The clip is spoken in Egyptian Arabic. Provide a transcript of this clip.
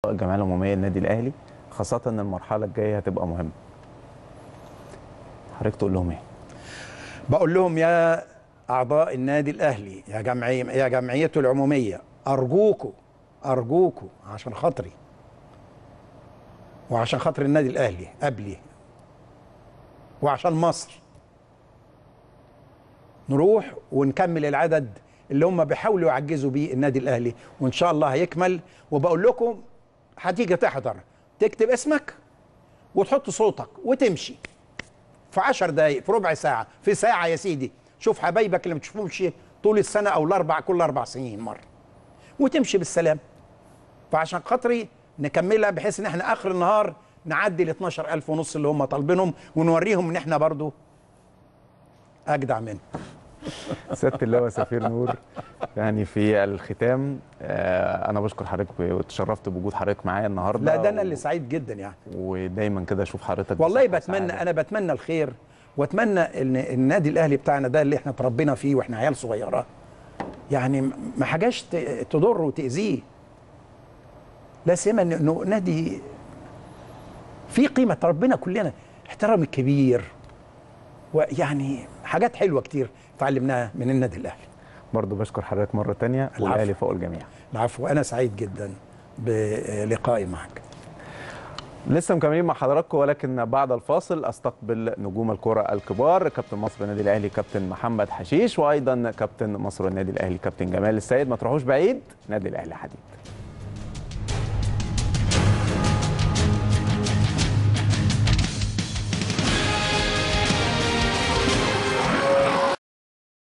الجمعيه العموميه للنادي الاهلي خاصه ان المرحله الجايه هتبقى مهمه حضرتك تقول لهم ايه بقول لهم يا اعضاء النادي الاهلي يا جمعيه يا جمعيته العموميه ارجوكوا ارجوكوا عشان خاطري وعشان خاطر النادي الاهلي قبلي وعشان مصر نروح ونكمل العدد اللي هم بيحاولوا يعجزوا بيه النادي الاهلي وان شاء الله هيكمل وبقول لكم هتيجي تحضر تكتب اسمك وتحط صوتك وتمشي في 10 دقايق في ربع ساعه في ساعه يا سيدي شوف حبايبك اللي ما تشوفهمش طول السنه او الاربع كل اربع سنين مره وتمشي بالسلام فعشان خاطري نكملها بحيث ان احنا اخر النهار نعدي ال 12000 ونص اللي هم طالبينهم ونوريهم ان احنا برضو اجدع منهم سياده اللواء سفير نور يعني في الختام آه، انا بشكر حضرتك وتشرفت بوجود حضرتك معايا النهارده لا ده انا اللي سعيد جدا يعني ودايما كده اشوف حضرتك والله بصحة بتمنى وسعادة. انا بتمنى الخير واتمنى ان النادي الاهلي بتاعنا ده اللي احنا تربينا فيه واحنا عيال صغيره يعني ما حاجاش ت- تضر وتاذيه لا سيما إن- انه نادي في قيمه ربنا كلنا احترام الكبير ويعني حاجات حلوه كتير اتعلمناها من النادي الاهلي برضه بشكر حضرتك مره تانية العفو. والاهلي فوق الجميع العفو انا سعيد جدا بلقائي معك لسه مكملين مع حضراتكم ولكن بعد الفاصل استقبل نجوم الكرة الكبار كابتن مصر النادي الاهلي كابتن محمد حشيش وايضا كابتن مصر النادي الاهلي كابتن جمال السيد ما تروحوش بعيد نادي الاهلي حديد